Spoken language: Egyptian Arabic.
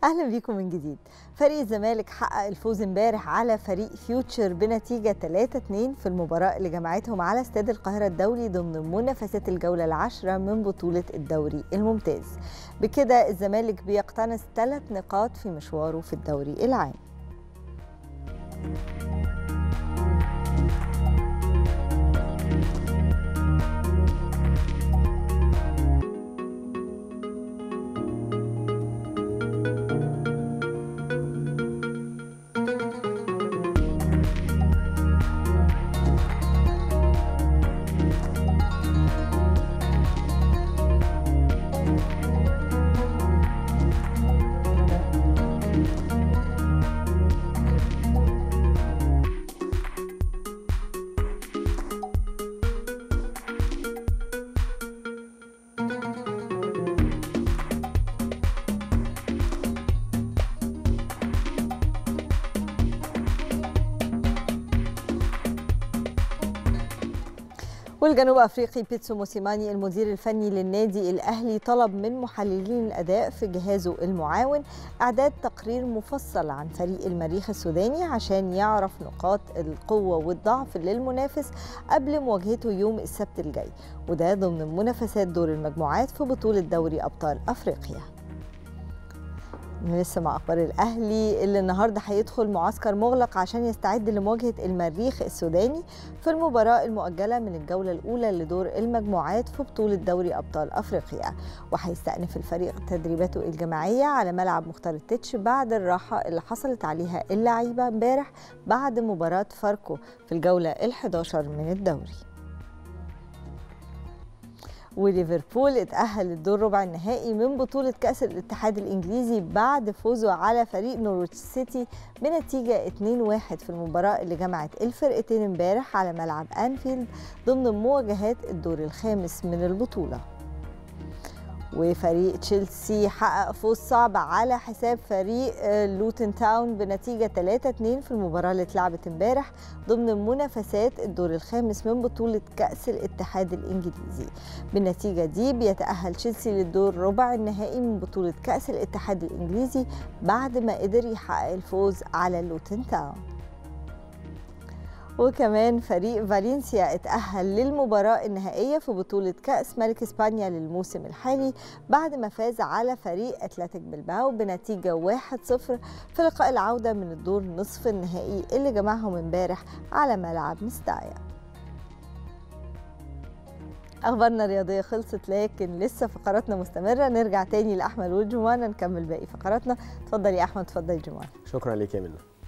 اهلا بيكم من جديد فريق الزمالك حقق الفوز امبارح على فريق فيوتشر بنتيجه 3-2 في المباراه اللي جمعتهم على استاد القاهره الدولي ضمن منافسات الجوله العاشره من بطوله الدوري الممتاز بكده الزمالك بيقتنص ثلاث نقاط في مشواره في الدوري العام والجنوب افريقي بيتسو موسيماني المدير الفني للنادي الاهلي طلب من محللين الاداء في جهازه المعاون اعداد تقرير مفصل عن فريق المريخ السوداني عشان يعرف نقاط القوه والضعف للمنافس قبل مواجهته يوم السبت الجاي وده ضمن منافسات دور المجموعات في بطوله دوري ابطال افريقيا لسه مع اخبار الاهلي اللي النهارده هيدخل معسكر مغلق عشان يستعد لمواجهه المريخ السوداني في المباراه المؤجله من الجوله الاولى لدور المجموعات في بطوله دوري ابطال افريقيا وهيستأنف الفريق تدريباته الجماعيه على ملعب مختار التتش بعد الراحه اللي حصلت عليها اللعيبه امبارح بعد مباراه فاركو في الجوله ال11 من الدوري وليفربول اتأهل للدور ربع النهائي من بطولة كأس الاتحاد الإنجليزي بعد فوزه على فريق نورويتش سيتي بنتيجة 2-1 في المباراة اللي جمعت الفرقتين امبارح على ملعب أنفيلد ضمن مواجهات الدور الخامس من البطولة وفريق تشيلسي حقق فوز صعب على حساب فريق لوتن تاون بنتيجة 3-2 في المباراة اللي اتلعبت امبارح ضمن منافسات الدور الخامس من بطولة كأس الاتحاد الإنجليزي بالنتيجة دي بيتأهل تشيلسي للدور ربع النهائي من بطولة كأس الاتحاد الإنجليزي بعد ما قدر يحقق الفوز على لوتن تاون وكمان فريق فالنسيا اتأهل للمباراة النهائية في بطولة كأس ملك إسبانيا للموسم الحالي بعد ما فاز على فريق أتلتيك بلباو بنتيجة 1-0 في لقاء العودة من الدور نصف النهائي اللي جمعهم امبارح على ملعب مستايا أخبارنا الرياضية خلصت لكن لسه فقراتنا مستمرة نرجع تاني لأحمد وجمانة نكمل باقي فقراتنا اتفضل يا أحمد اتفضل يا جمانة شكرا لك يا منى